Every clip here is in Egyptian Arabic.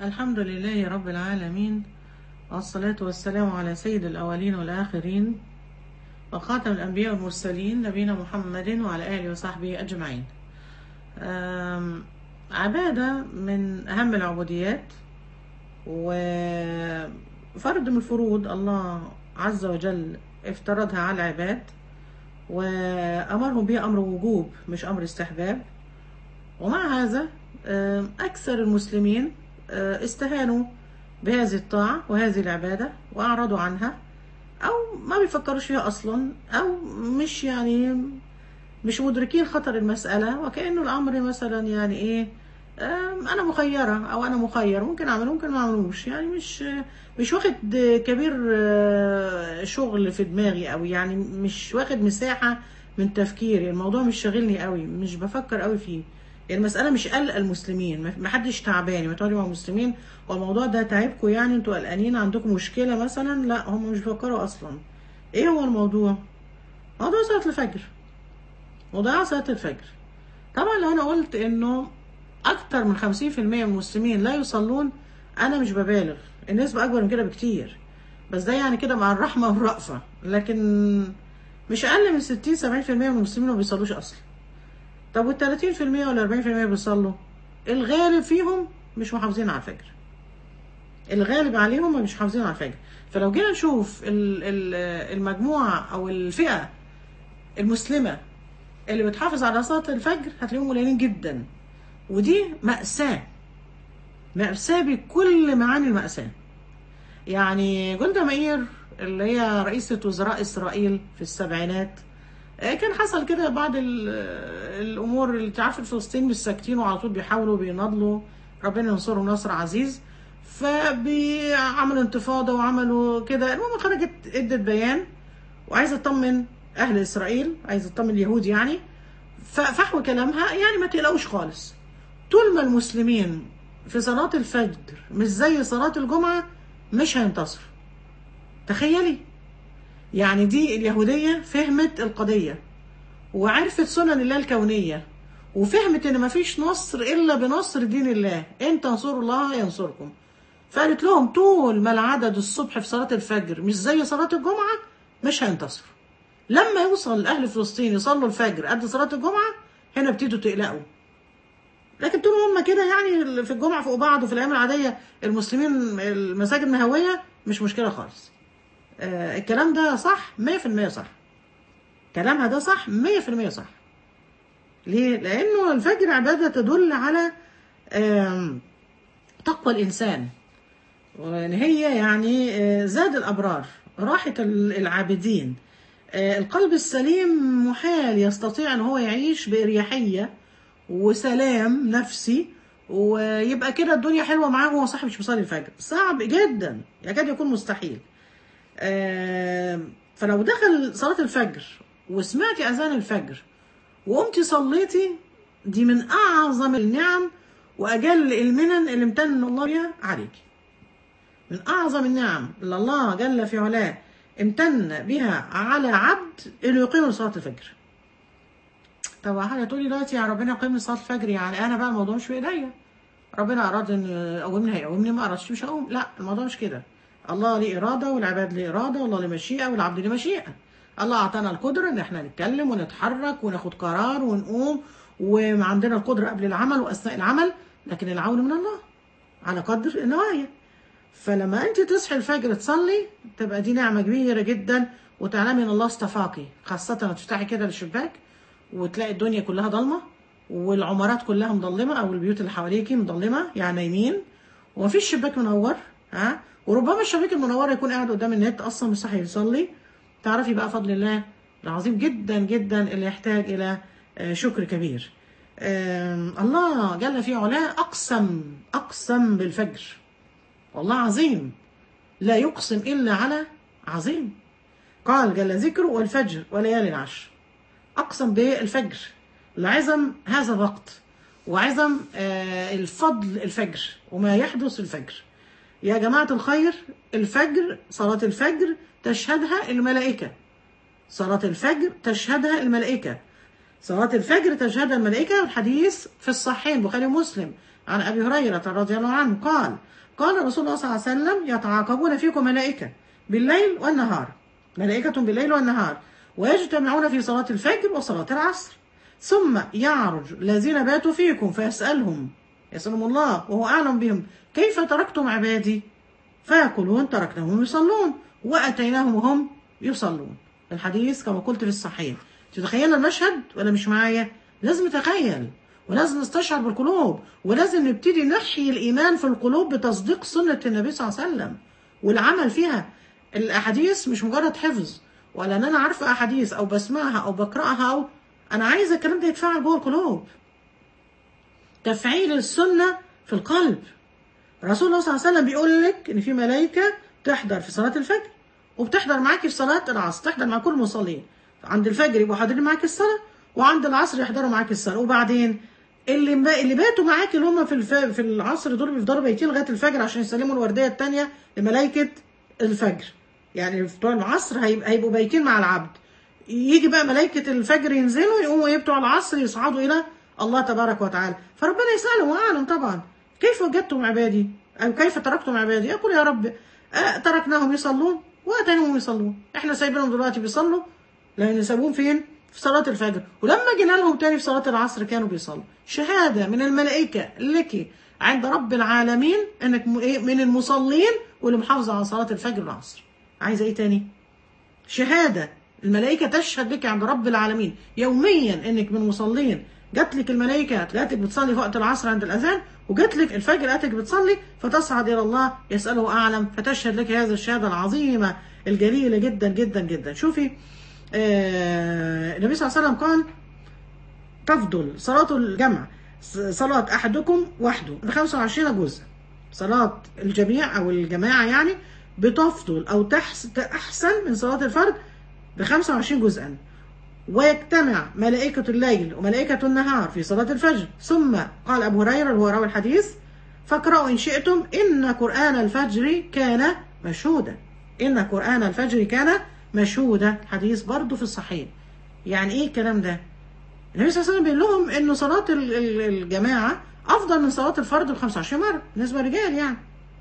الحمد لله رب العالمين والصلاة والسلام على سيد الأولين والآخرين وخاتم الأنبياء والمرسلين نبينا محمد وعلى آله وصحبه أجمعين أم، عبادة من أهم العبوديات وفرد من الفروض الله عز وجل افترضها على العباد وأمرهم بها أمر وجوب مش أمر استحباب ومع هذا آم، أكثر المسلمين آه، استهانوا بهذه الطاعة وهذه العبادة وأعرضوا عنها أو ما بيفكروش فيها أصلا أو مش يعني مش مدركين خطر المسألة وكأنه الأمر مثلا يعني إيه آم، أنا مخيرة أو أنا مخير ممكن أعمله ممكن ما أعملوش يعني مش مش واخد كبير آه، شغل في دماغي أو يعني مش واخد مساحة من تفكيري الموضوع مش شاغلني قوي مش بفكر قوي فيه المسألة مش قلق المسلمين ما- ما حدش تعبان ما تقعدوا مع المسلمين والموضوع ده تعبكم يعني انتوا قلقانين عندكم مشكلة مثلا لا هم مش بيفكروا أصلا ايه هو الموضوع؟ موضوع صلاة الفجر وضياع صلاة الفجر طبعا لو انا قلت انه اكتر من 50% من المسلمين لا يصلون انا مش ببالغ النسبة اكبر من كده بكتير بس ده يعني كده مع الرحمة والرأفة لكن مش اقل من 60 70% من المسلمين ما بيصلوش اصلا طب وال 30% ولا 40% بيصلوا الغالب فيهم مش محافظين على الفجر الغالب عليهم مش محافظين على الفجر فلو جينا نشوف ال- ال- المجموعة أو الفئة المسلمة اللي بتحافظ على صلاة الفجر هتلاقيهم قليلين جدا ودي مأساة مأساة بكل معاني المأساة يعني جولدا مائير اللي هي رئيسة وزراء إسرائيل في السبعينات آه، كان حصل كده بعض ال- الأمور اللي تعرف فلسطين مش ساكتين وعلى طول بيحاولوا بيناضلوا ربنا ينصرهم نصر عزيز فبيعملوا انتفاضة وعملوا كده المهم خرجت ادت بيان وعايزة تطمن أهل إسرائيل عايزة تطمن اليهود يعني ففحوى كلامها يعني ما تقلقوش خالص طول ما المسلمين في صلاة الفجر مش زي صلاة الجمعة مش هينتصروا تخيلي يعني دي اليهودية فهمت القضية وعرفت سنن الله الكونية وفهمت ان مفيش نصر الا بنصر دين الله ان تنصروا الله ينصركم فقالت لهم طول ما العدد الصبح في صلاة الفجر مش زي صلاة الجمعة مش هينتصروا لما يوصل اهل فلسطين يصلوا الفجر قد صلاة الجمعة هنا ابتدوا تقلقوا لكن طول ما هم كده يعني في الجمعة فوق بعض وفي الايام العادية المسلمين المساجد مهوية مش مشكلة خالص آه الكلام ده صح 100% صح كلامها ده صح 100% صح ليه؟ لأنه الفجر عبادة تدل على آم، تقوى الإنسان وإن هي يعني آه، زاد الأبرار راحة ال- العابدين آه، القلب السليم محال يستطيع أن هو يعيش بإريحية وسلام نفسي ويبقى كده الدنيا حلوة معاه وهو صاحب مش بيصلي الفجر صعب جدا يكاد يكون مستحيل آم، فلو دخل صلاة الفجر وسمعتي أذان الفجر وقمتي صليتي دي من أعظم النعم وأجل المنن اللي امتن الله بها عليكي من أعظم النعم اللي الله جل في علاه امتن بها على عبد إنه يقيم صلاة الفجر طب حاجة تقولي دلوقتي يا ربنا يقيم صلاة الفجر يعني أنا بقى الموضوع مش في إيديا ربنا أراد إن يقومني هيقومني ما أرادش مش هقوم لا الموضوع مش كده الله ليه إرادة والعباد ليه إرادة والله ليه مشيئة والعبد ليه مشيئة الله أعطانا القدرة إن إحنا نتكلم ونتحرك وناخد قرار ونقوم وعندنا القدرة قبل العمل وأثناء العمل لكن العون من الله على قدر النوايا فلما انت تصحي الفجر تصلي تبقى دي نعمه كبيره جدا وتعلمي ان الله اصطفاكي خاصه لما تفتحي كده الشباك وتلاقي الدنيا كلها ضلمه والعمارات كلها مظلمه او البيوت اللي حواليكي مظلمه يعني نايمين ومفيش شباك منور ها وربما الشباك المنور يكون قاعد قدام النت اصلا مش صاحي يصلي تعرفي بقى فضل الله العظيم جدا جدا اللي يحتاج الى آه، شكر كبير آم، الله جل في علاه اقسم اقسم بالفجر والله عظيم لا يقسم إلا على عظيم قال جل ذكره والفجر وليالي العشر أقسم بالفجر لعظم هذا الوقت وعظم آه، الفضل الفجر وما يحدث الفجر يا جماعة الخير الفجر صلاة الفجر تشهدها الملائكة صلاة الفجر تشهدها الملائكة صلاة الفجر تشهدها الملائكة والحديث في الصحيحين البخاري ومسلم عن أبي هريرة رضي الله عنه قال قال رسول الله صلى الله عليه وسلم يتعاقبون فيكم ملائكة بالليل والنهار ملائكة بالليل والنهار ويجتمعون في صلاة الفجر وصلاة العصر ثم يعرج الذين باتوا فيكم فيسألهم يسألهم الله وهو أعلم بهم كيف تركتم عبادي فيقولون تركناهم يصلون وأتيناهم وهم يصلون الحديث كما قلت في الصحيح تتخيل المشهد ولا مش معايا لازم نتخيل ولازم نستشعر بالقلوب ولازم نبتدي نحيي الإيمان في القلوب بتصديق سنة النبي صلى الله عليه وسلم والعمل فيها الأحاديث مش مجرد حفظ ولا ان انا عارفه احاديث او بسمعها او بقراها او انا عايزه الكلام ده يتفاعل جوه القلوب تفعيل السنه في القلب رسول الله صلى الله عليه وسلم بيقول لك ان في ملائكه تحضر في صلاه الفجر وبتحضر معاكي في صلاه العصر تحضر مع كل المصلين عند الفجر يبقوا حاضرين معاكي الصلاه وعند العصر يحضروا معاكي الصلاه وبعدين اللي اللي باتوا معاكي اللي هم في الف... في العصر دول بيفضلوا بايتين لغايه الفجر عشان يسلموا الورديه الثانيه لملائكه الفجر يعني بتوع العصر هيبقوا بايتين مع العبد يجي بقى ملائكة الفجر ينزلوا يقوموا ايه بتوع العصر يصعدوا إلى الله تبارك وتعالى فربنا يسألهم وأعلم طبعا كيف وجدتم عبادي أو كيف تركتم عبادي يقول يا رب أه تركناهم يصلون وأتيناهم يصلون احنا سايبينهم دلوقتي بيصلوا لأن سابوهم فين في صلاة الفجر ولما جينا لهم تاني في صلاة العصر كانوا بيصلوا شهادة من الملائكة لك عند رب العالمين انك من المصلين واللي محافظة على صلاة الفجر والعصر عايزه ايه تاني شهاده الملائكه تشهد لك عند رب العالمين يوميا انك من مصلين جات لك الملائكه لقيتك بتصلي في وقت العصر عند الاذان وجات لك الفجر لقيتك بتصلي فتصعد الى الله يساله اعلم فتشهد لك هذه الشهاده العظيمه الجليله جدا جدا جدا شوفي آه النبي صلى الله عليه وسلم قال تفضل صلاه الجمع صلاه احدكم وحده ب 25 جزء صلاه الجميع او الجماعه يعني بتفضل أو أحسن من صلاة الفرد ب 25 جزءا ويجتمع ملائكة الليل وملائكة النهار في صلاة الفجر ثم قال أبو هريرة اللي هو راوي الحديث فاقرأوا إن شئتم إن قرآن الفجر كان مشهودا إن قرآن الفجر كان مشهودا حديث برضه في الصحيح يعني إيه الكلام ده النبي صلى الله عليه وسلم بيقول لهم إنه صلاة الجماعة أفضل من صلاة الفرد ب 25 مرة بالنسبة للرجال يعني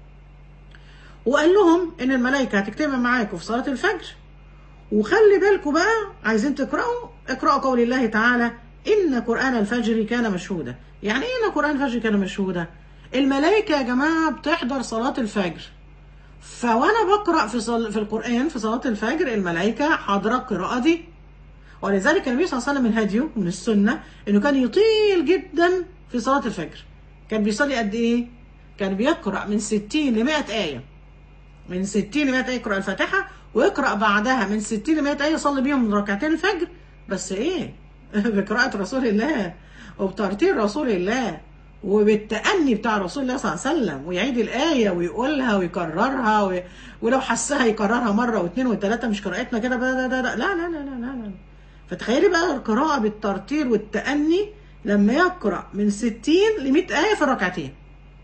وقال لهم ان الملائكه هتجتمع معاكم في صلاه الفجر وخلي بالكم بقى عايزين تقراوا اقراوا قول الله تعالى ان قران الفجر كان مشهودا يعني ايه ان قران الفجر كان مشهودا الملائكه يا جماعه بتحضر صلاه الفجر فوانا بقرا في صل... في القران في صلاه الفجر الملائكه حاضره القراءه دي ولذلك النبي صلى الله عليه وسلم من هديه من السنه انه كان يطيل جدا في صلاه الفجر كان بيصلي قد ايه كان بيقرا من 60 ل 100 ايه من 60 ل 100 آية يقرأ الفاتحة ويقرأ بعدها من 60 ل 100 آية يصلي بيهم ركعتين الفجر بس إيه؟ بقراءة رسول الله وبترتيل رسول الله وبالتأني بتاع رسول الله صلى الله عليه وسلم ويعيد الآية ويقولها ويكررها و... ولو حسها يكررها مرة واثنين وثلاثة مش قراءتنا كده لا لا لا لا لا لا لا, لا. فتخيلي بقى القراءة بالترتيل والتأني لما يقرأ من 60 ل 100 آية في الركعتين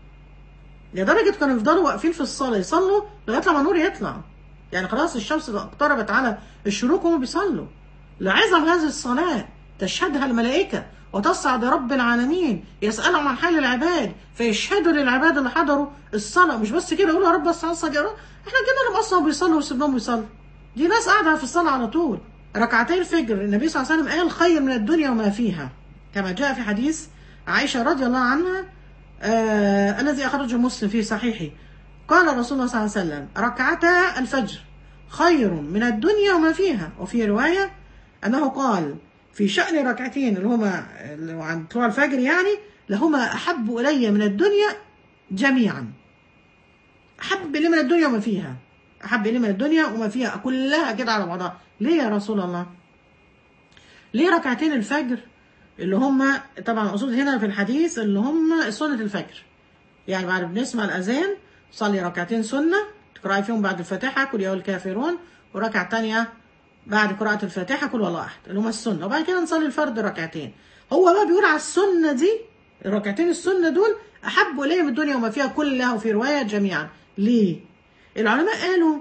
لدرجة كانوا يفضلوا واقفين في الصلاة يصلوا لغاية لما النور يطلع يعني خلاص الشمس اقتربت على الشروق وهم بيصلوا لعظم هذه الصلاة تشهدها الملائكة وتصعد رب العالمين يسألهم عن حال العباد فيشهدوا للعباد اللي حضروا الصلاة مش بس كده يقولوا يا رب بس احنا جينا لهم اصلا بيصلوا وسيبناهم يصلوا دي ناس قاعدة في الصلاة على طول ركعتي الفجر النبي صلى الله عليه وسلم قال خير من الدنيا وما فيها كما جاء في حديث عائشة رضي الله عنها آه الذي أخرجه مسلم في صحيحه قال رسول الله صلى الله عليه وسلم ركعتا الفجر خير من الدنيا وما فيها وفي رواية أنه قال في شأن ركعتين اللي هما عن طلوع الفجر يعني لهما أحب إلي من الدنيا جميعا أحب إلي من الدنيا وما فيها أحب إلي من الدنيا وما فيها كلها كده على بعضها ليه يا رسول الله ليه ركعتين الفجر اللي هم طبعا اقصد هنا في الحديث اللي هم سنة الفجر يعني بعد بنسمع الأذان صلي ركعتين سنة تقرأي فيهم بعد الفاتحة كل يوم الكافرون وركعة تانية بعد قراءة الفاتحة كل والله أحد اللي هم السنة وبعد كده نصلي الفرد ركعتين هو بقى بيقول على السنة دي الركعتين السنة دول أحب إليه من الدنيا وما فيها كلها وفي رواية جميعا ليه؟ العلماء قالوا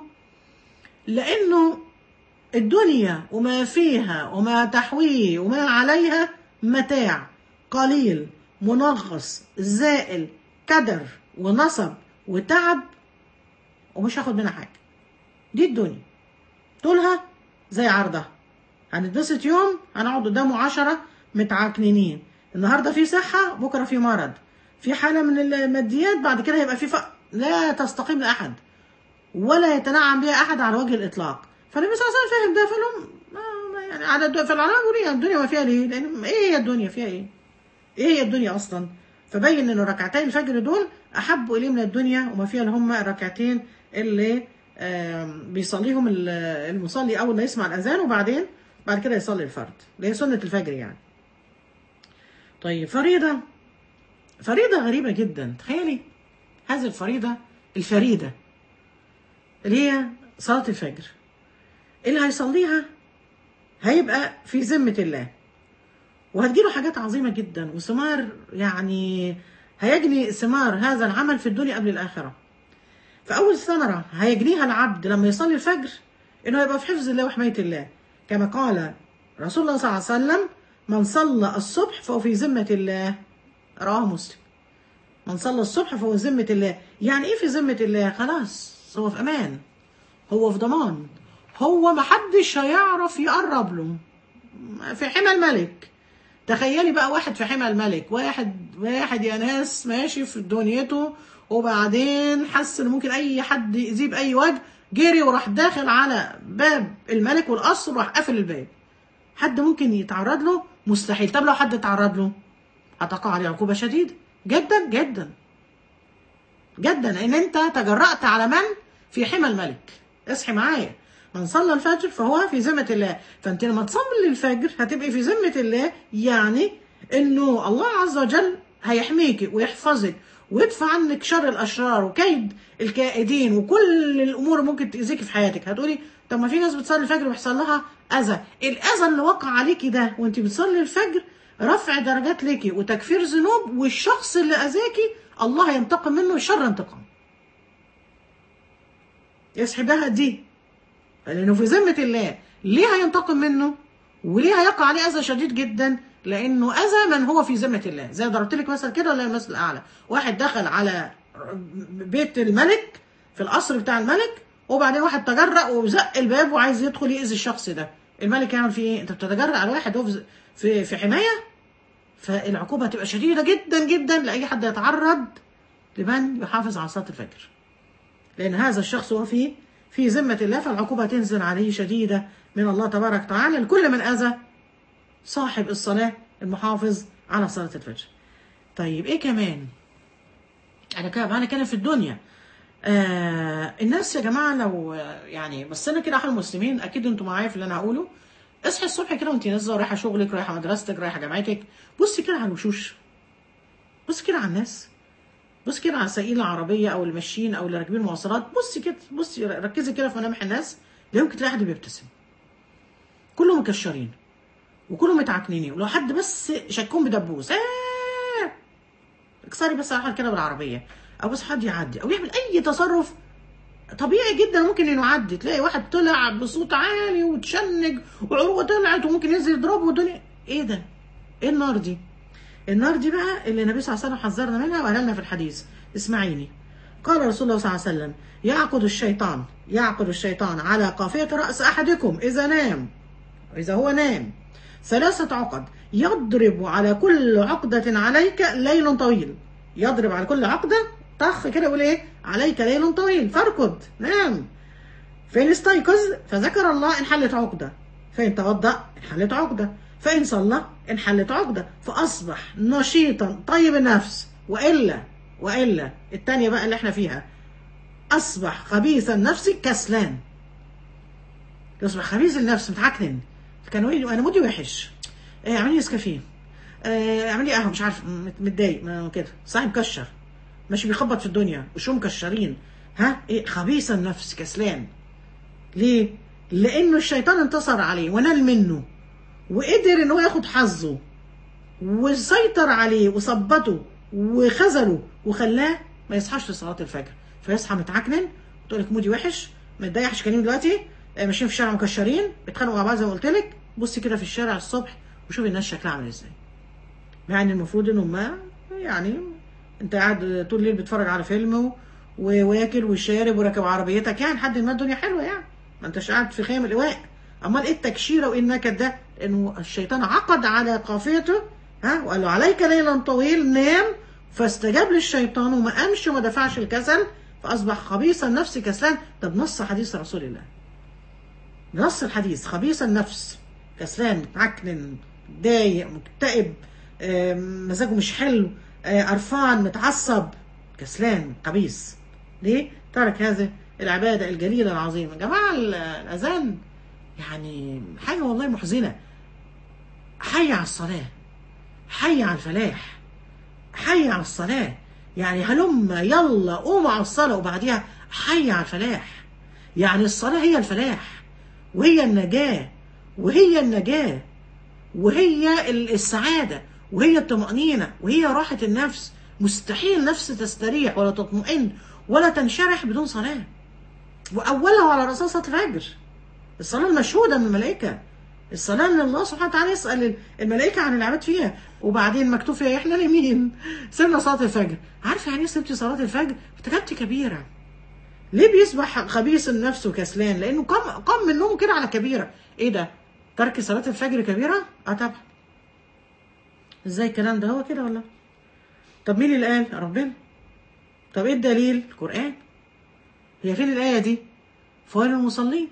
لأنه الدنيا وما فيها وما تحويه وما عليها متاع قليل منغص زائل كدر ونصب وتعب ومش هاخد منها حاجه دي الدنيا طولها زي عرضها هنتبسط يوم هنقعد قدامه عشرة متعكننين النهارده في صحة بكرة في مرض في حالة من الماديات بعد كده هيبقى في فقر لا تستقيم لأحد ولا يتنعم بها أحد على وجه الإطلاق فالنبي صلى الله عليه وسلم فاهم ده فقال لهم ما- ما يعني على الد- فالعلماء بيقولوا إيه الدنيا ما فيها ليه؟ لأن إيه هي الدنيا فيها إيه؟ إيه هي الدنيا أصلا؟ فبين إن ركعتي الفجر دول أحبوا إليه من الدنيا وما فيها اللي هم الركعتين اللي آم، بيصليهم ال- المصلي أول ما يسمع الأذان وبعدين بعد كده يصلي الفرد اللي هي سنة الفجر يعني طيب فريضة فريضة غريبة جدا تخيلي هذه الفريضة الفريدة اللي هي صلاة الفجر اللي هيصليها هيبقى في ذمة الله وهتجيله حاجات عظيمة جدا وثمار يعني هيجني ثمار هذا العمل في الدنيا قبل الآخرة فأول ثمرة هيجنيها العبد لما يصلي الفجر إنه يبقى في حفظ الله وحماية الله كما قال رسول الله صلى الله عليه وسلم من صلى الصبح فهو في ذمة الله رواه مسلم من صلى الصبح فهو في ذمة الله يعني إيه في ذمة الله خلاص هو في أمان هو في ضمان هو محدش هيعرف يقرب له في حمى الملك تخيلي بقى واحد في حمى الملك واحد واحد يا ناس ماشي في دنيته وبعدين حس ان ممكن اي حد يأذيه باي وجه جري وراح داخل على باب الملك والقصر وراح قافل الباب حد ممكن يتعرض له مستحيل طب لو حد اتعرض له هتقع عليه عقوبة شديدة جدا جدا جدا لان انت تجرأت على من في حمى الملك اصحي معايا من صلى الفجر فهو في ذمة الله فانت لما تصلي الفجر هتبقي في ذمة الله يعني انه الله عز وجل هيحميك ويحفظك ويدفع عنك شر الاشرار وكيد الكائدين وكل الامور ممكن تاذيك في حياتك هتقولي طب ما في ناس بتصلي الفجر ويحصل لها اذى الاذى اللي وقع عليكي ده وانت بتصلي الفجر رفع درجات ليكي وتكفير ذنوب والشخص اللي اذاكي الله ينتقم منه شر انتقام يسحبها دي لانه في ذمه الله ليه هينتقم منه وليه هيقع عليه اذى شديد جدا لانه اذى من هو في ذمه الله زي ضربت لك مثل كده ولا المثل الاعلى واحد دخل على بيت الملك في القصر بتاع الملك وبعدين واحد تجرأ وزق الباب وعايز يدخل يأذي الشخص ده الملك يعمل فيه ايه انت بتتجرأ على واحد هو في- في في حمايه فالعقوبه هتبقى شديده جدا جدا لاي حد يتعرض لمن يحافظ على صلاه الفجر لأن هذا الشخص هو في في ذمة الله فالعقوبة تنزل عليه شديدة من الله تبارك وتعالى لكل من أذى صاحب الصلاة المحافظ على صلاة الفجر. طيب إيه كمان؟ أنا كده أنا كده في الدنيا. آه الناس يا جماعة لو آه، يعني بصينا كده على المسلمين أكيد أنتوا معايا في اللي أنا هقوله. اصحي الصبح كده وأنت نازلة رايحة شغلك رايحة مدرستك رايحة جامعتك بصي كده على الوشوش. بصي كده على الناس. بص كده على سائقين العربيه او الماشيين او اللي راكبين مواصلات بصي كده بصي ركزي كده في ملامح الناس لا يمكن تلاقي حد بيبتسم كلهم مكشرين وكلهم متعكنين ولو حد بس شكهم بدبوس آه اكسري بس على حد كده بالعربيه او بس حد يعدي او يعمل اي تصرف طبيعي جدا ممكن انه يعدي تلاقي واحد طلع بصوت عالي وتشنج وعروه طلعت وممكن ينزل يضربه والدنيا ايه ده؟ ايه النار دي؟ النار دي بقى اللي النبي صلى الله عليه وسلم حذرنا منها وقال لنا في الحديث اسمعيني قال رسول الله صلى الله عليه وسلم يعقد الشيطان يعقد الشيطان على قافية رأس أحدكم إذا نام إذا هو نام ثلاثة عقد يضرب على كل عقدة عليك ليل طويل يضرب على كل عقدة طخ كده يقول إيه عليك ليل طويل فاركض نام فإن استيقظ فذكر الله انحلت عقدة فإن توضأ انحلت عقدة فإن صلى انحلت عقدة فأصبح نشيطا طيب النفس وإلا وإلا التانية بقى اللي احنا فيها أصبح خبيث النفس كسلان يصبح خبيث النفس متعكنن كانوا يقولوا أنا مودي وحش آه، اعملي نسكافيه آه، اعملي قهوة مش عارف مت- متضايق ما كده صاحي مكشر ماشي بيخبط في الدنيا وشو مكشرين ها ايه خبيث النفس كسلان ليه؟ لأنه الشيطان انتصر عليه ونال منه وقدر إن هو ياخد حظه وسيطر عليه وثبته وخذله وخلاه ما يصحاش لصلاة الفجر فيصحى متعكنن تقول لك مودي وحش متضايق حشكانين دلوقتي آه، ماشيين في الشارع مكشرين بيتخانقوا مع بعض زي ما قلت لك بصي كده في الشارع الصبح وشوفي الناس شكلها عامل ازاي يعني المفروض انهم ما يعني انت قاعد طول الليل بتتفرج على فيلم و- وواكل وشارب وراكب عربيتك يعني لحد ما الدنيا حلوه يعني ما انتش قاعد في خيام الاواء امال ايه التكشيره وايه النكد ده انه الشيطان عقد على قافيته ها وقال له عليك ليلا طويل نام فاستجاب للشيطان وما قامش وما دفعش الكسل فاصبح خبيث النفس كسلان ده بنص حديث رسول الله نص الحديث خبيث النفس كسلان متعكنن متضايق مكتئب آم، مزاجه مش حلو آه، قرفان متعصب كسلان خبيث ليه؟ ترك هذه العبادة الجليلة العظيمة يا جماعة ال- الأذان يعني حاجة والله محزنة حي على الصلاة حي على الفلاح حي على الصلاة يعني هلم يلا قوم على الصلاة وبعديها حي على الفلاح يعني الصلاة هي الفلاح وهي النجاة وهي النجاة وهي ال- السعادة وهي الطمأنينة وهي راحة النفس مستحيل نفس تستريح ولا تطمئن ولا تنشرح بدون صلاة وأولها على رأسها صلاة الفجر الصلاة المشهودة من الملائكة الصلاة اللي الله سبحانه وتعالى يسأل الملائكة عن العباد فيها وبعدين مكتوب فيها احنا نايمين سيبنا صلاة الفجر عارف يعني ايه سبتي صلاة الفجر؟ ارتكبتي كبيرة ليه بيصبح خبيث النفس وكسلان؟ لأنه قام قام من النوم كده على كبيرة ايه ده؟ ترك صلاة الفجر كبيرة؟ اه طبعا ازاي الكلام ده هو كده ولا؟ طب مين اللي قال؟ ربنا طب ايه الدليل؟ القرآن هي فين الآية دي؟ فويل المصلين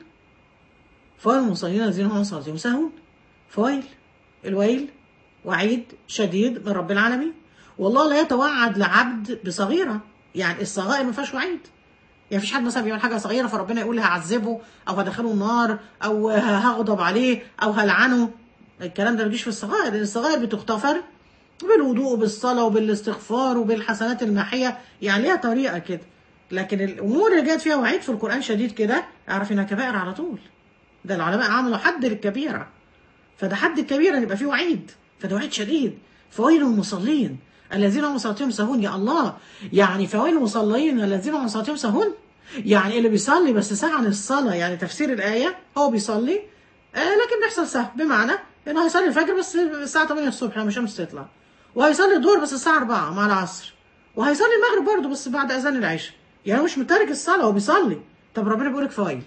فويل المصلين الذين هم عن صلاتهم ساهون فويل الويل وعيد شديد من رب العالمين والله لا يتوعد لعبد بصغيرة يعني الصغائر ما فيهاش وعيد يعني مفيش حد مثلا بيعمل حاجه صغيره فربنا يقول هعذبه او هدخله النار او هغضب عليه او هلعنه الكلام ده ما بيجيش في الصغائر لان الصغائر بتغتفر بالوضوء وبالصلاه وبالاستغفار وبالحسنات الماحيه يعني ليها طريقه كده لكن الامور اللي جت فيها وعيد في القران شديد كده اعرف انها كبائر على طول ده العلماء عملوا حد للكبيره فده حد الكبيره يبقى فيه وعيد فده وعيد شديد فويل المصلين الذين هم صلاتهم سهون يا الله يعني فويل المصلين الذين هم صلاتهم سهون يعني اللي بيصلي بس ساعة عن الصلاة يعني تفسير الآية هو بيصلي آه لكن بيحصل سهو بمعنى انه هيصلي الفجر بس الساعة 8 الصبح لما الشمس تطلع وهيصلي الظهر بس الساعة 4 مع العصر وهيصلي المغرب برضه بس بعد أذان العشاء يعني هو مش متارك الصلاة هو بيصلي طب ربنا بيقول لك فويل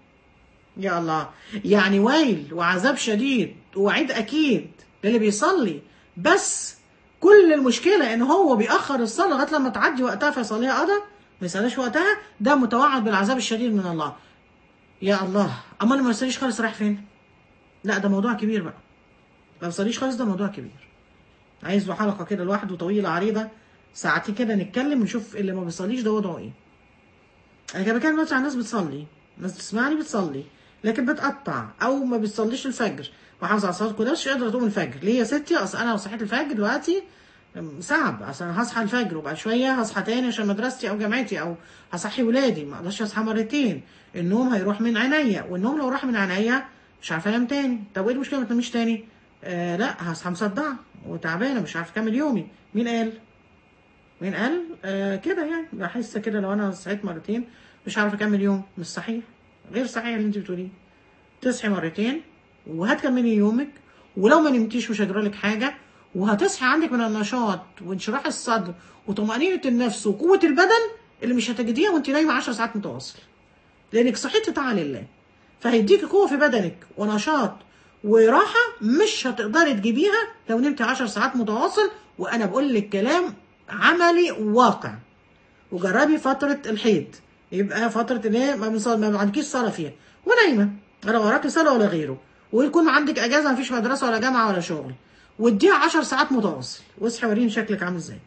يا الله يعني ويل وعذاب شديد ووعيد اكيد للي بيصلي بس كل المشكله ان هو بيأخر الصلاه لغايه لما تعدي وقتها فيصليها قضى ما يصليش وقتها ده متوعد بالعذاب الشديد من الله يا الله امال ما يصليش خالص رايح فين لا ده موضوع كبير بقى ما يصليش خالص ده موضوع كبير عايز له حلقه كده لوحده طويله عريضه ساعتين كده نتكلم ونشوف اللي ما بيصليش ده وضعه ايه انا كده بتكلم دلوقتي عن ناس بتصلي ناس بتسمعني بتصلي لكن بتقطع او ما بتصليش الفجر وحافظ على الصلاه كلها مش قادره تقوم الفجر ليه يا ستي اصل انا لو صحيت الفجر دلوقتي أم، صعب اصل انا هصحى الفجر وبعد شويه هصحى تاني عشان مدرستي او جامعتي او هصحي ولادي ما اقدرش اصحى مرتين النوم هيروح من عينيا والنوم لو راح من عينيا مش عارفه انام تاني طب ايه المشكله ما تناميش تاني آه لا هصحى مصدعه وتعبانه مش عارفه اكمل يومي مين قال مين قال آه كده يعني بحس كده لو انا صحيت مرتين مش عارف اكمل يوم مش صحيح غير صحيح اللي انت بتقوليه تصحي مرتين وهتكملي يومك ولو ما نمتيش مش هيجرى لك حاجه وهتصحي عندك من النشاط وانشراح الصدر وطمأنينة النفس وقوة البدن اللي مش هتجديها وانت نايمة 10 ساعات متواصل لانك صحيتي طاعة لله فهيديكي قوة في بدنك ونشاط وراحة مش هتقدري تجيبيها لو نمتي 10 ساعات متواصل وانا بقول لك كلام عملي واقع وجربي فترة الحيض يبقى فترة اللي هي ما, بنصل... ما عندكيش صلاة فيها ونايمة ولا وراكي صلاة ولا غيره ويكون عندك اجازة مفيش مدرسة ولا جامعة ولا شغل واديها 10 ساعات متواصل واصحي وريني شكلك عامل ازاي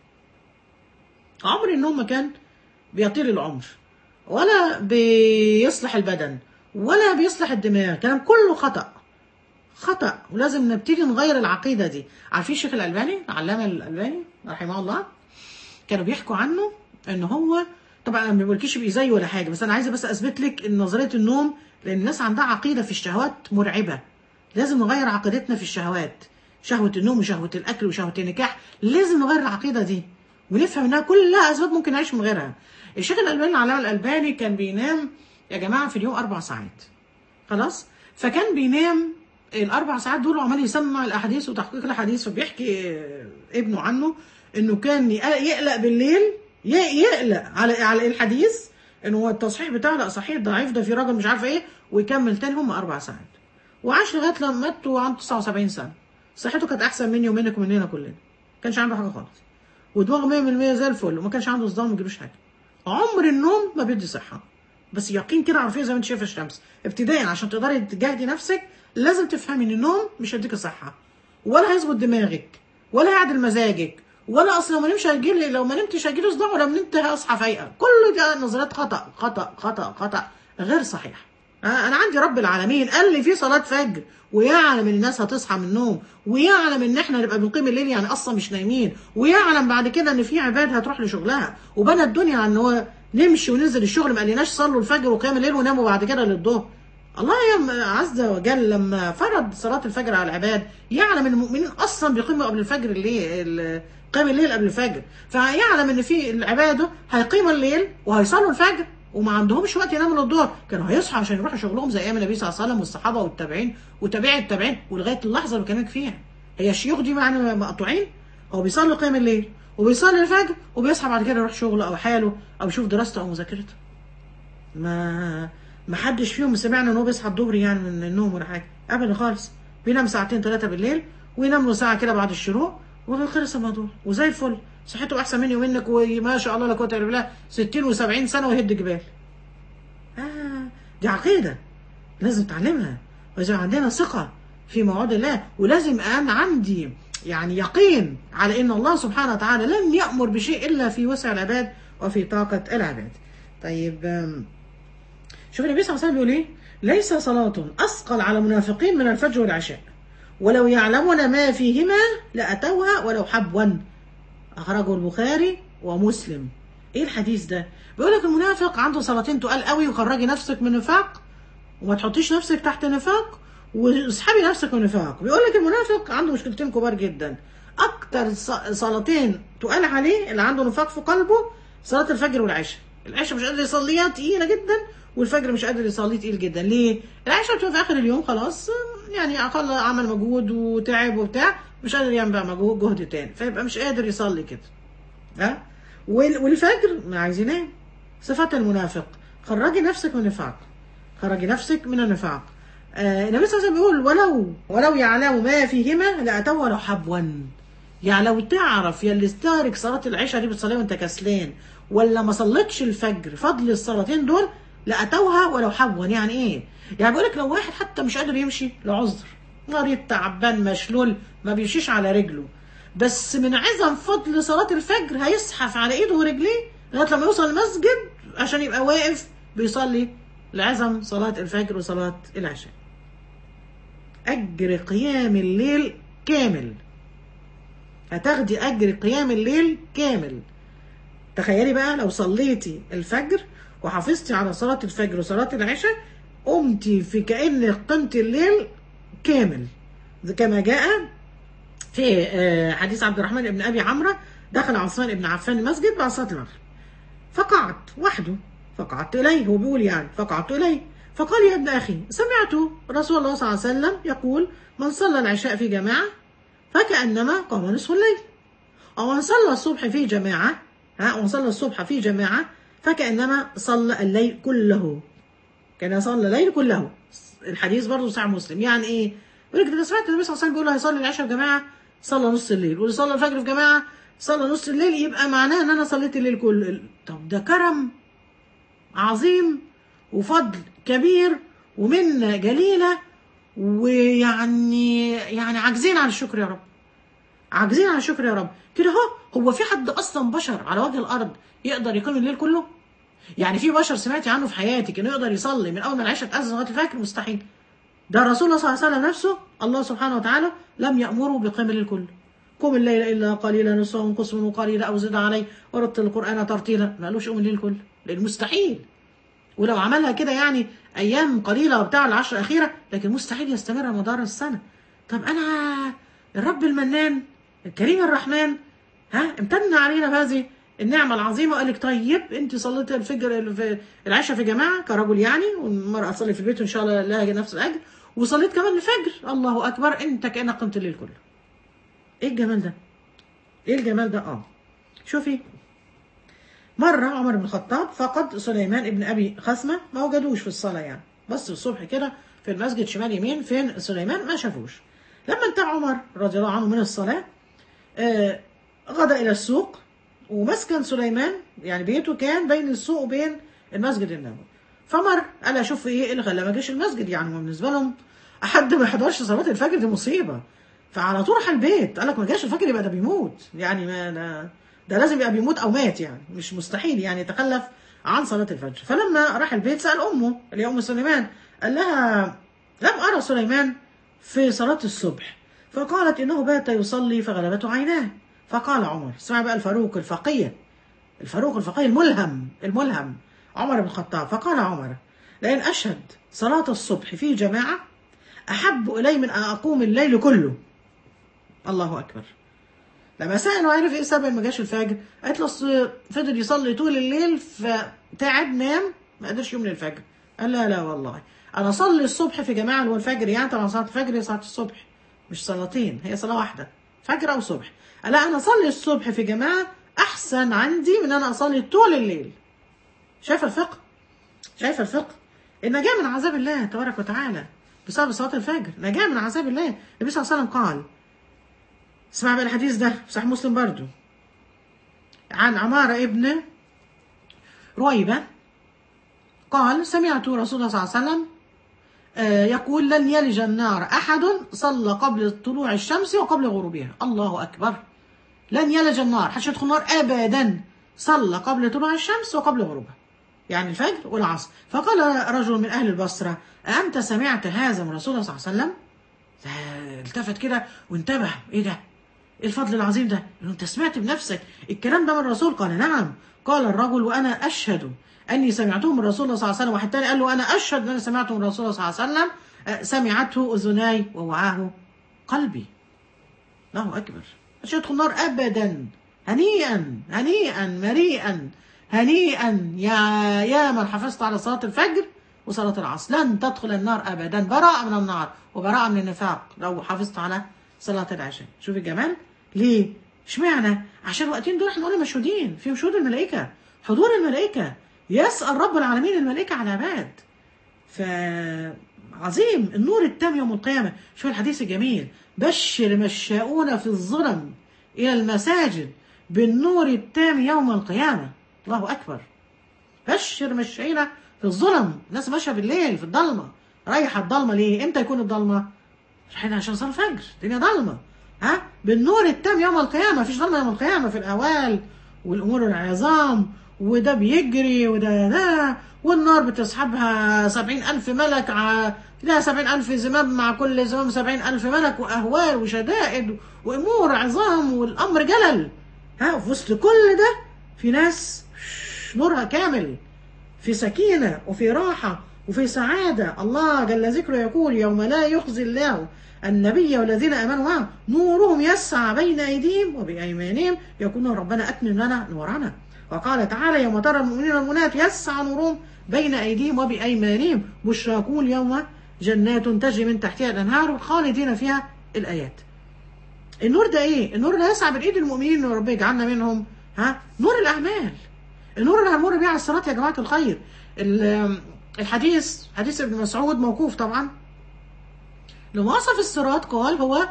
عمر النوم ما كان بيطيل العمر ولا بيصلح البدن ولا بيصلح الدماغ كلام كله خطأ خطأ ولازم نبتدي نغير العقيدة دي عارفين الشيخ الألباني العلامة الألباني رحمه الله كانوا بيحكوا عنه ان هو طبعا انا ما بقولكيش يبقى زيه ولا حاجه بس انا عايزه بس اثبت لك ان نظريه النوم لان الناس عندها عقيده في الشهوات مرعبه لازم نغير عقيدتنا في الشهوات شهوه النوم وشهوه الاكل وشهوه النكاح لازم نغير العقيده دي ونفهم انها كلها اسباب ممكن نعيش من غيرها الشيخ الالباني العلامه الالباني كان بينام يا جماعه في اليوم اربع ساعات خلاص فكان بينام الاربع ساعات دول وعمال يسمع الاحاديث وتحقيق الاحاديث فبيحكي ابنه عنه انه كان يقلق بالليل يقلق على على الحديث انه هو التصحيح بتاعه لا صحيح ضعيف ده في راجل مش عارفه ايه ويكمل تاني هم اربع ساعات وعاش لغايه لما مات وعنده 79 سنه صحته كانت احسن مني ومنك ومننا كلنا كانش عنده حاجه خالص ودماغه 100% زي الفل وما كانش عنده صداع ما يجيلوش حاجه عمر النوم ما بيدي صحه بس يقين كده عارفين زي ما انت شايف الشمس ابتدائيا عشان تقدري تجاهدي نفسك لازم تفهمي ان النوم مش هيديك صحه ولا هيظبط دماغك ولا هيعدل مزاجك ولا اصل لو ما نمش هيجيلي لو ما نمتش هيجيلي صداع ولو نمت هصحى فايقه كل دي نظريات خطا خطا خطا خطا غير صحيح انا عندي رب العالمين قال لي في صلاه فجر ويعلم ان الناس هتصحى من النوم ويعلم ان احنا نبقى بنقيم الليل يعني اصلا مش نايمين ويعلم بعد كده ان في عباد هتروح لشغلها وبنى الدنيا عن ان هو نمشي وننزل الشغل ما قالناش صلوا الفجر وقيام الليل وناموا بعد كده للظهر الله يا عز وجل لما فرض صلاة الفجر على العباد يعلم ان المؤمنين اصلا بيقيموا قبل الفجر الليل قيام الليل قبل الفجر فيعلم ان في العباده هيقيموا الليل وهيصلوا الفجر وما عندهمش وقت يناموا للظهر كانوا هيصحوا عشان يروحوا شغلهم زي ايام النبي صلى الله عليه وسلم والصحابه والتابعين وتابعي التابعين ولغايه اللحظه اللي بكلمك فيها هي الشيوخ دي معنى مقطوعين هو بيصلي قيام الليل وبيصلي الفجر وبيصحى بعد كده يروح شغله او حاله او يشوف دراسته او مذاكرته ما ما حدش فيهم سمعنا ان هو بيصحى الظهر يعني من النوم ولا حاجه ابدا خالص بينام ساعتين ثلاثه بالليل وينام له ساعه كده بعد الشروق وخلص الموضوع وزي الفل صحته احسن مني ومنك وما شاء الله لا قوه الا بالله 60 و70 سنه ويهد جبال آه دي عقيده لازم تعلمها لازم عندنا ثقه في موعود الله ولازم انا عندي يعني يقين على ان الله سبحانه وتعالى لن يامر بشيء الا في وسع العباد وفي طاقه العباد طيب شوف النبي صلى الله عليه وسلم بيقول ايه ليس صلاه اثقل على المنافقين من الفجر والعشاء ولو يعلمون ما فيهما لأتوها ولو حبوا أخرجه البخاري ومسلم إيه الحديث ده؟ بيقول لك المنافق عنده صلاتين تقال قوي وخرجي نفسك من نفاق وما تحطيش نفسك تحت نفاق واسحبي نفسك من نفاق بيقول لك المنافق عنده مشكلتين كبار جدا أكتر صلاتين تقال عليه اللي عنده نفاق في قلبه صلاة الفجر والعشاء العشاء مش قادر يصليها تقيلة جدا والفجر مش قادر يصليه تقيل جدا ليه؟ العشاء بتبقى في آخر اليوم خلاص يعني اقل عمل مجهود وتعب وبتاع مش قادر يعمل بقى مجهود جهد تاني فيبقى مش قادر يصلي كده ها والفجر ما عايز ينام صفات المنافق خرجي نفسك من النفاق خرجي نفسك من النفاق آه النبي صلى الله عليه وسلم بيقول ولو ولو يعلم ما فيهما لاتوا ولو حبوا يعني لو تعرف يا اللي استهلك صلاه العشاء دي بتصليها وانت كسلان ولا ما صليتش الفجر فضل الصلاتين دول لاتوها ولو حبوا يعني ايه يعني بيقول لك لو واحد حتى مش قادر يمشي لعذر مريض تعبان مشلول ما بيمشيش على رجله بس من عظم فضل صلاة الفجر هيزحف على ايده ورجليه لغايه لما يوصل المسجد عشان يبقى واقف بيصلي لعظم صلاة الفجر وصلاة العشاء. أجر قيام الليل كامل. هتاخدي أجر قيام الليل كامل. تخيلي بقى لو صليتي الفجر وحافظتي على صلاة الفجر وصلاة العشاء قمتي في كأنك قمت الليل كامل كما جاء في حديث عبد الرحمن بن أبي عمرو دخل عثمان بن عفان المسجد بعد صلاة المغرب فقعد وحده فقعدت إليه هو بيقول يعني فقعدت إليه فقال يا ابن أخي سمعت رسول الله صلى الله عليه وسلم يقول من صلى العشاء في جماعة فكأنما قام نصف الليل أو من صلى الصبح في جماعة ها ومن صلى الصبح في جماعة فكأنما صلى الليل كله كان صلى الليل كله الحديث برضه صحيح مسلم يعني ايه يقول لك ده سمعت النبي صلى الله عليه وسلم بيقول هيصلي العشاء في جماعه صلى نص الليل واللي صلى الفجر في جماعه صلى نص الليل يبقى معناه ان انا صليت الليل كله طب ده كرم عظيم وفضل كبير ومنه جليله ويعني يعني عاجزين عن الشكر يا رب عاجزين عن الشكر يا رب كده اهو هو في حد اصلا بشر على وجه الارض يقدر يقيم الليل كله يعني في بشر سمعتي عنه في حياتك انه يقدر يصلي من اول ما العشاء تاذن لغايه الفجر مستحيل ده الرسول صلى الله عليه وسلم نفسه الله سبحانه وتعالى لم يامره بقيام الليل كله قم الليل الا قليلا نصفه وانقص منه قليلا او زد عليه ورتل القران ترتيلا ما قالوش قوم الليل كله لان مستحيل ولو عملها كده يعني ايام قليله وبتاع العشر الاخيره لكن مستحيل يستمر مدار السنه طب انا الرب المنان الكريم الرحمن ها امتن علينا بهذه النعمة العظيمة وقال لك طيب انت صليت الفجر في العشاء في جماعة كرجل يعني والمرأة تصلي في البيت وان شاء الله لها نفس الأجر وصليت كمان الفجر الله أكبر انت كأنك قمت الليل كله. ايه الجمال ده؟ ايه الجمال ده اه شوفي مرة عمر بن الخطاب فقد سليمان ابن أبي خثمة ما وجدوش في الصلاة يعني بس الصبح كده في المسجد شمال يمين فين سليمان ما شافوش لما انتهى عمر رضي الله عنه من الصلاة آه غدا إلى السوق ومسكن سليمان يعني بيته كان بين السوق وبين المسجد النبوي فمر قال اشوف ايه اللي خلاه ما جاش المسجد يعني هو بالنسبه لهم حد ما يحضرش صلاه الفجر دي مصيبه فعلى طول راح البيت قال لك ما جاش الفجر يبقى ده بيموت يعني ما ده, ده لازم يبقى بيموت او مات يعني مش مستحيل يعني يتخلف عن صلاه الفجر فلما راح البيت سال امه اللي هي ام سليمان قال لها لم ارى سليمان في صلاه الصبح فقالت انه بات يصلي فغلبته عيناه فقال عمر اسمع بقى الفاروق الفقيه الفاروق الفقيه الملهم الملهم عمر بن الخطاب فقال عمر لأن أشهد صلاة الصبح في جماعة أحب إلي من أن أقوم الليل كله الله أكبر لما سأل وعرف إيه سبب ما جاش الفجر قالت له أصل فضل يصلي طول الليل فتعب نام ما قدرش يوم للفجر قال لا لا والله أنا أصلي الصبح في جماعة اللي هو الفجر يعني طبعا صلاة الفجر هي صلاة الصبح مش صلاتين هي صلاة واحدة فجر أو صبح لا أنا أصلي الصبح في جماعة أحسن عندي من أن أنا أصلي طول الليل شايفه الفقه شايفه الفقه النجاة من عذاب الله تبارك وتعالى بسبب صلاة الفجر نجاة من عذاب الله النبي صلى الله عليه وسلم قال اسمع بقى الحديث ده في صحيح مسلم برضو عن عمارة ابن رويبة قال سمعت رسول الله صلى الله عليه وسلم يقول لن يلج النار أحد صلى قبل طلوع الشمس وقبل غروبها الله أكبر لن يلج النار حدش يدخل النار أبدا صلى قبل طلوع الشمس وقبل غروبها يعني الفجر والعصر فقال رجل من أهل البصرة أنت سمعت هذا من رسول الله صلى الله عليه وسلم التفت كده وانتبه ايه ده ايه الفضل العظيم ده انه انت سمعت بنفسك الكلام ده من الرسول قال نعم قال الرجل وانا اشهد اني سمعته من رسول الله صلى الله عليه وسلم واحد تاني قال له انا اشهد ان انا سمعته من رسول الله صلى الله عليه وسلم سمعته اذناي ووعاه قلبي الله اكبر مش يدخل النار ابدا هنيئا هنيئا مريئا هنيئا يا يا من حافظت على صلاة الفجر وصلاة العصر لن تدخل النار أبدا براءة من النار وبراءة من النفاق لو حافظت على صلاة العشاء شوف الجمال ليه اشمعنى عشان الوقتين دول احنا قلنا مشهودين في مشهود الملائكة حضور الملائكة يسأل رب العالمين الملائكة على العباد فعظيم النور التام يوم القيامة شوف الحديث الجميل بشر مشاؤون في الظلم إلى المساجد بالنور التام يوم القيامة الله أكبر بشر مشينا في الظلم الناس ماشية بالليل في الضلمة رايحة الضلمة ليه امتى يكون الضلمة رايحين عشان صلاة الفجر الدنيا ضلمة ها بالنور التام يوم القيامة مفيش ضلمة يوم القيامة في الأوال والأمور العظام وده بيجري وده ده والنار بتسحبها سبعين ألف ملك ع... لها سبعين ألف زمام مع كل زمام سبعين ألف ملك وأهوال وشدائد وأمور عظام والأمر جلل ها وفي وسط كل ده في ناس نورها كامل في سكينة وفي راحة وفي سعادة الله جل ذكره يقول يوم لا يخزي الله النبي والذين امنوا معه نورهم يسعى بين ايديهم وبايمانهم يقولون ربنا اتمم لنا نورنا وقال تعالى يوم ترى المؤمنين والمؤمنات يسعى نورهم بين ايديهم وبايمانهم بشراكون يوم جنات تجري من تحتها الانهار خالدين فيها الايات النور ده ايه النور اللي يسعى بالايد المؤمنين ان ربنا يجعلنا منهم ها نور الاعمال النور اللي هنمر بيه على الصراط يا جماعه الخير الحديث حديث ابن مسعود موقوف طبعا لما وصف الصراط قال هو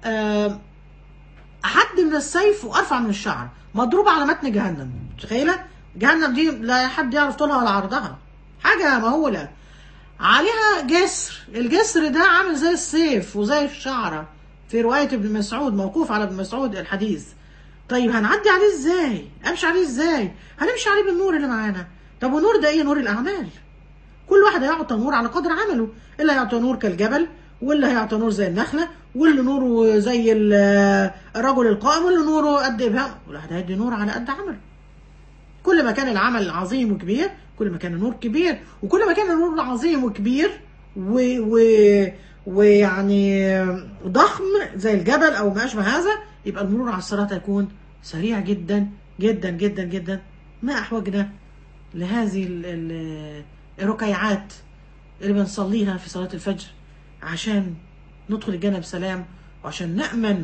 أحد من السيف وأرفع من الشعر مضروبة على متن جهنم متخيلة جهنم دي لا حد يعرف طولها ولا عرضها حاجة مهولة عليها جسر الجسر ده عامل زي السيف وزي الشعرة في رواية ابن مسعود موقوف على ابن مسعود الحديث طيب هنعدي عليه ازاي امشي عليه ازاي هنمشي عليه بالنور اللي معانا طب والنور ده ايه نور الاعمال كل واحد هيعطى نور على قدر عمله اللي هيعطى نور كالجبل واللي هيعطى نور زي النخلة واللي نوره زي الرجل القائم واللي نوره قد إبهام والواحد هيدي نور على قد عمله كل ما كان العمل عظيم وكبير كل ما كان النور كبير وكل ما كان النور عظيم وكبير و... و... ويعني ضخم زي الجبل او ما اشبه هذا يبقى المرور على الصراط هيكون سريع جدا جدا جدا جدا ما احوجنا لهذه الركيعات اللي بنصليها في صلاه الفجر عشان ندخل الجنة بسلام وعشان نأمن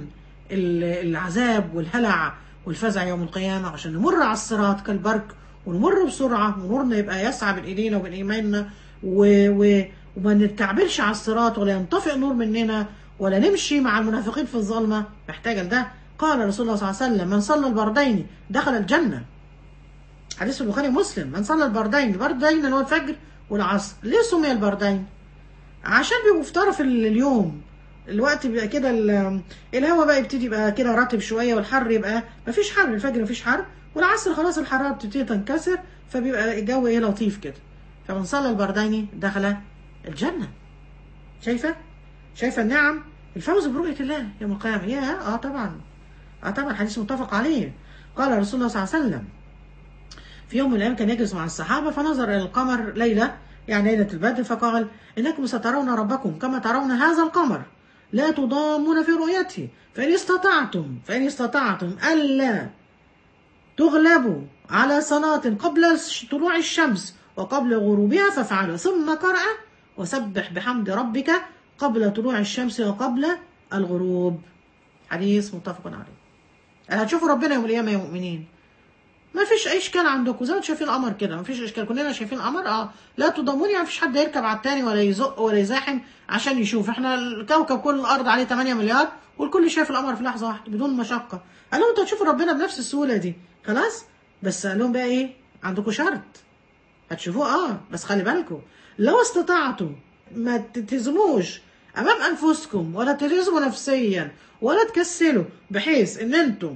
ال- العذاب والهلع والفزع يوم القيامة عشان نمر على الصراط كالبرق ونمر بسرعة ونورنا يبقى يسعى بين ايدينا وبين ايماننا و... و... وما نتكعبلش على الصراط ولا ينطفئ نور مننا ولا نمشي مع المنافقين في الظلمة محتاجة لده قال رسول الله صلى الله عليه وسلم من صلى البردين دخل الجنة حديث البخاري ومسلم من صلى البردين البردين اللي هو الفجر والعصر ليه سمي البردين عشان بيبقوا في طرف ال- اليوم الوقت بيبقى كده ال- الهواء بقى يبتدي يبقى كده رطب شويه والحر يبقى مفيش حر الفجر مفيش حر والعصر خلاص الحراره بتبتدي تنكسر فبيبقى الجو ايه لطيف كده فمن صلى البردين دخل الجنه شايفه شايفه النعم الفوز برؤيه الله يوم القيامه يا اه طبعا اه طبعا حديث متفق عليه قال رسول الله صلى الله عليه وسلم في يوم من الأيام كان يجلس مع الصحابة فنظر إلى القمر ليلة يعني ليلة البدر فقال إنكم سترون ربكم كما ترون هذا القمر لا تضامون في رؤيته فإن استطعتم فإن استطعتم ألا تغلبوا على صلاة قبل طلوع الشمس وقبل غروبها فافعلوا ثم قرأ وسبح بحمد ربك قبل طلوع الشمس وقبل الغروب حديث متفق عليه هتشوفوا ربنا يوم القيامة يا مؤمنين ما فيش اي اشكال عندكم زي ما انتم شايفين القمر كده ما فيش اشكال كلنا شايفين القمر اه لا تضاموني ما فيش حد يركب على التاني ولا يزق ولا يزاحم عشان يشوف احنا الكوكب كل الارض عليه 8 مليار والكل شايف القمر في لحظه واحده بدون مشقه قال لهم انتوا هتشوفوا ربنا بنفس السهوله دي خلاص بس قال لهم بقى ايه عندكم شرط هتشوفوه اه بس خلي بالكم لو استطعتم ما تلتزموش امام انفسكم ولا تلزموا نفسيا ولا تكسلوا بحيث ان انتم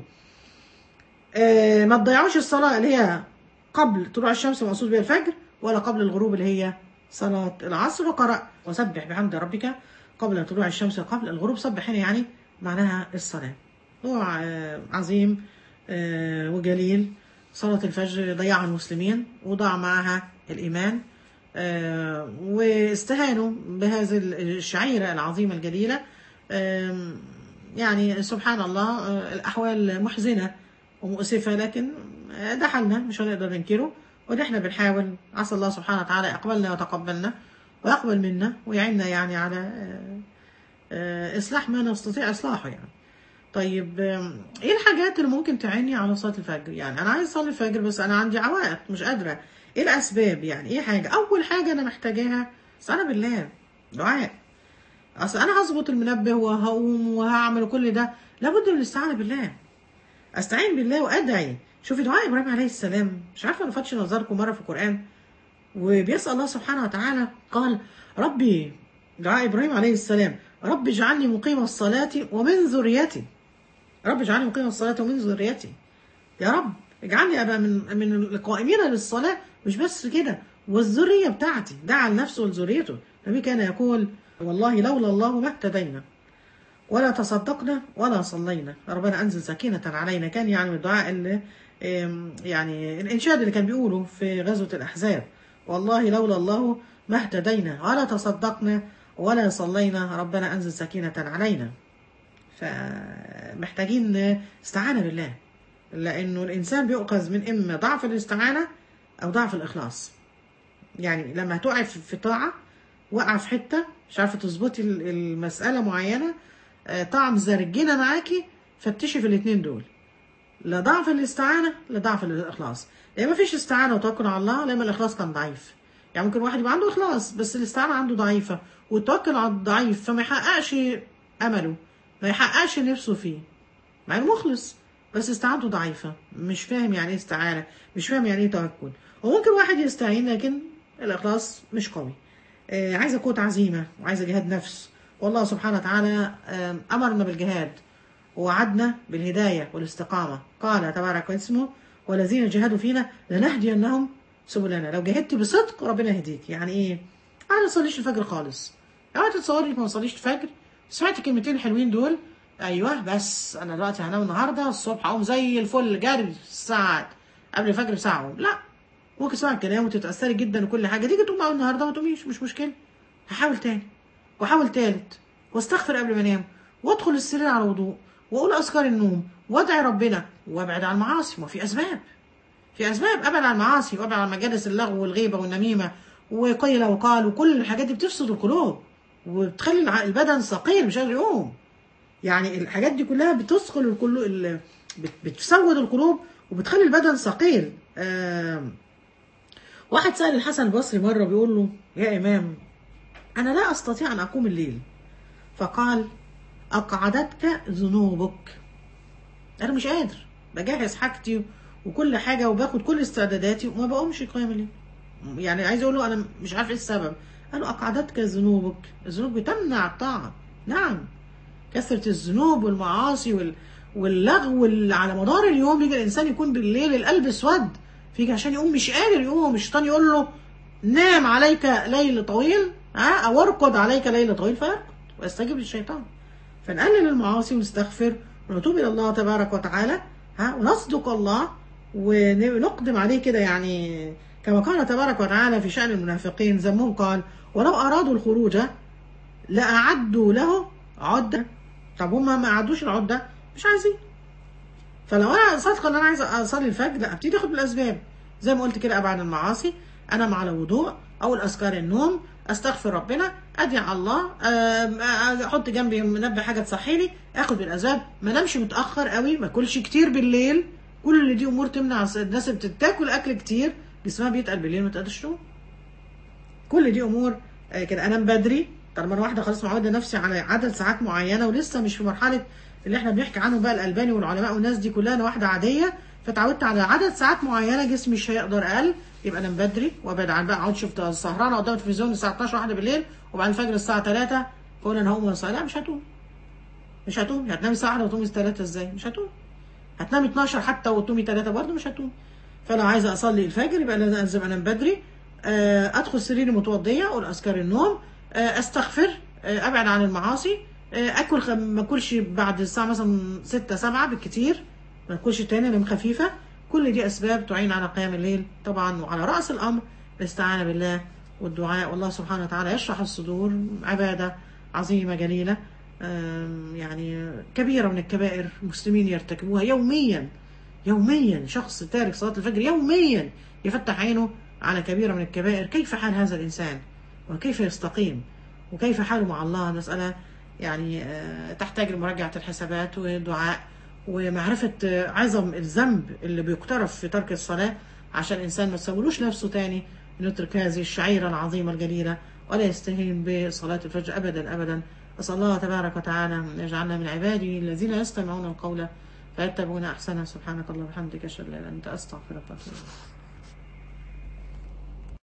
آه، ما تضيعوش الصلاة اللي هي قبل طلوع الشمس مقصود بها الفجر ولا قبل الغروب اللي هي صلاة العصر وقرأ وسبح بحمد ربك قبل طلوع الشمس وقبل الغروب سبح هنا يعني معناها الصلاة هو آه، عظيم آه، وجليل صلاة الفجر ضيعها المسلمين وضاع معها الإيمان آه، واستهانوا بهذه الشعيرة العظيمة الجليلة آم، يعني سبحان الله آه، الأحوال محزنة ومؤسفة لكن آه، ده حالنا مش هنقدر ننكره وده احنا بنحاول عسى الله سبحانه وتعالى يقبلنا ويتقبلنا ويقبل منا ويعيننا يعني على آه، آه، إصلاح ما نستطيع إصلاحه يعني طيب آم، ايه الحاجات اللي ممكن تعيني على صلاة الفجر يعني انا عايز اصلي الفجر بس انا عندي عوائق مش قادرة ايه الاسباب يعني ايه حاجة اول حاجة انا محتاجاها استعانة بالله دعاء اصل انا هظبط المنبه وهقوم وهعمل كل ده لابد من الاستعانة بالله استعين بالله وادعي شوفي دعاء ابراهيم عليه السلام مش عارفه انا فاتش نظركم مره في القران وبيسال الله سبحانه وتعالى قال ربي دعاء ابراهيم عليه السلام رب اجعلني مقيم الصلاه ومن ذريتي رب اجعلني مقيم الصلاه ومن ذريتي يا رب اجعلني ابقى من من القائمين للصلاه مش بس كده والذريه بتاعتي دعا لنفسه ولذريته النبي كان يقول والله لولا الله ما اهتدينا ولا تصدقنا ولا صلينا ربنا انزل سكينه علينا كان يعني من الدعاء اللي آم، يعني الانشاد اللي كان بيقوله في غزوه الاحزاب والله لولا الله ما اهتدينا ولا تصدقنا ولا صلينا ربنا انزل سكينه علينا فمحتاجين استعانه بالله لانه الانسان بيؤخذ من اما ضعف الاستعانه او ضعف الاخلاص يعني لما هتقعي في في طاعه واقعه في حته مش عارفه تظبطي ال- المساله معينه آه، طعم زرجنه معاكي فتشي في الاثنين دول لا ضعف الاستعانه لا ضعف الاخلاص يا ما فيش استعانه وتوكل على الله لا اما الاخلاص كان ضعيف يعني ممكن واحد يبقى عنده اخلاص بس الاستعانه عنده ضعيفه والتوكل على الضعيف فما يحققش امله ما يحققش نفسه فيه مع انه مخلص بس استعانته ضعيفه مش فاهم يعني ايه استعانه مش فاهم يعني ايه توكل وممكن واحد يستعين لكن الاخلاص مش قوي آه، عايزه قوه عزيمه وعايزه جهاد نفس والله سبحانه وتعالى آم، امرنا بالجهاد ووعدنا بالهدايه والاستقامه قال تبارك اسمه والذين جاهدوا فينا لنهدينهم سبلنا لو جاهدت بصدق ربنا يهديك يعني ايه انا ما اصليش الفجر خالص اوعى تتصوري انك ما تصليش الفجر سمعت الكلمتين الحلوين دول ايوه بس انا دلوقتي هنام النهارده الصبح اقوم زي الفل جري الساعه قبل الفجر بساعه لا ممكن تسمع الكلام وتتاثري جدا وكل حاجه تيجي تقوم أول النهارده ما تقوميش مش مشكله هحاول تاني واحاول تالت واستغفر قبل ما انام وادخل السرير على وضوء واقول اذكار النوم وادعي ربنا وابعد عن المعاصي ما في اسباب في اسباب ابعد عن المعاصي وابعد عن مجالس اللغو والغيبه والنميمه وقيل وقال وكل الحاجات دي بتفسد القلوب وبتخلي الع- البدن ثقيل مش قادر يقوم يعني الحاجات دي كلها بتثقل القلوب ال- بت- بتسود القلوب وبتخلي البدن ثقيل آم، واحد سأل الحسن البصري مرة بيقول له يا إمام أنا لا أستطيع أن أقوم الليل فقال أقعدتك ذنوبك أنا مش قادر بجهز حاجتي وكل حاجة وباخد كل استعداداتي وما بقومش قيام الليل يعني عايز أقول له أنا مش عارف إيه السبب قال له أقعدتك ذنوبك الذنوب بتمنع الطاعة نعم كثرة الذنوب والمعاصي وال... واللغو اللي على مدار اليوم يجي الإنسان يكون بالليل القلب اسود فيجي عشان يقوم مش قادر يقوم الشيطان يقول له نام عليك ليل طويل ها أو ارقد عليك ليل طويل فيرقد ويستجيب للشيطان فنقلل المعاصي ونستغفر ونتوب إلى الله تبارك وتعالى ها ونصدق الله ونقدم عليه كده يعني كما قال تبارك وتعالى في شأن المنافقين ذمهم قال ولو أرادوا الخروج لأعدوا له عدة طب هما ما أعدوش العدة مش عايزين فلو انا صادقه ان انا عايزه اصلي الفجر لا ابتدي اخد بالاسباب زي ما قلت كده ابعد المعاصي انام على وضوء اول اذكار النوم استغفر ربنا ادعي على الله آم، آه، احط جنبي منبه حاجه تصحيني اخد بالاسباب ما انامش متاخر قوي ما اكلش كتير بالليل كل دي امور تمنع الناس اللي بتاكل اكل كتير جسمها بيتقل بالليل ما تقدرش تقوم كل دي امور آه، كده انام بدري طالما انا واحده خلاص معوده نفسي على عدد ساعات معينه ولسه مش في مرحله اللي احنا بنحكي عنه بقى الالباني والعلماء والناس دي كلها انا واحده عاديه فتعودت على عدد ساعات معينه جسمي مش هيقدر اقل يبقى انام بدري وابعد عن بقى اقعد شفت سهرانه قدام التلفزيون الساعه 12 واحده بالليل وبعد الفجر الساعه 3 فاقول انا هقوم اصلي لا مش هتقوم مش هتقوم هتنامي الساعه 1 وتقومي 3 ازاي مش هتقوم هتنامي 12 حتى وتقومي 3 برضه مش هتقوم فلو عايزه اصلي الفجر يبقى لازم انام بدري آه، ادخل سريري متوضيه اقول اذكار النوم آه، استغفر آه، ابعد عن المعاصي آه، اكل خ... ما اكلش بعد الساعه مثلا 6 7 بالكتير ما اكلش تاني انام خفيفه كل دي اسباب تعين على قيام الليل طبعا وعلى راس الامر الاستعانه بالله والدعاء والله سبحانه وتعالى يشرح الصدور عباده عظيمه جليله آم، يعني كبيره من الكبائر المسلمين يرتكبوها يوميا يوميا شخص تارك صلاه الفجر يوميا يفتح عينه على كبيره من الكبائر كيف حال هذا الانسان وكيف يستقيم وكيف حاله مع الله مسألة يعني آه، تحتاج لمراجعة الحسابات ودعاء ومعرفة آه، عظم الذنب اللي بيقترف في ترك الصلاة عشان الإنسان ما تسولوش نفسه تاني إنه يترك هذه الشعيرة العظيمة الجليلة ولا يستهين بصلاة الفجر أبدا أبدا أسأل الله تبارك وتعالى أن يجعلنا من عباده الذين يستمعون القول فيتبعون أحسنه سبحانك اللهم وبحمدك أشهد أن لا إله إلا أنت أستغفرك وأتوب إليك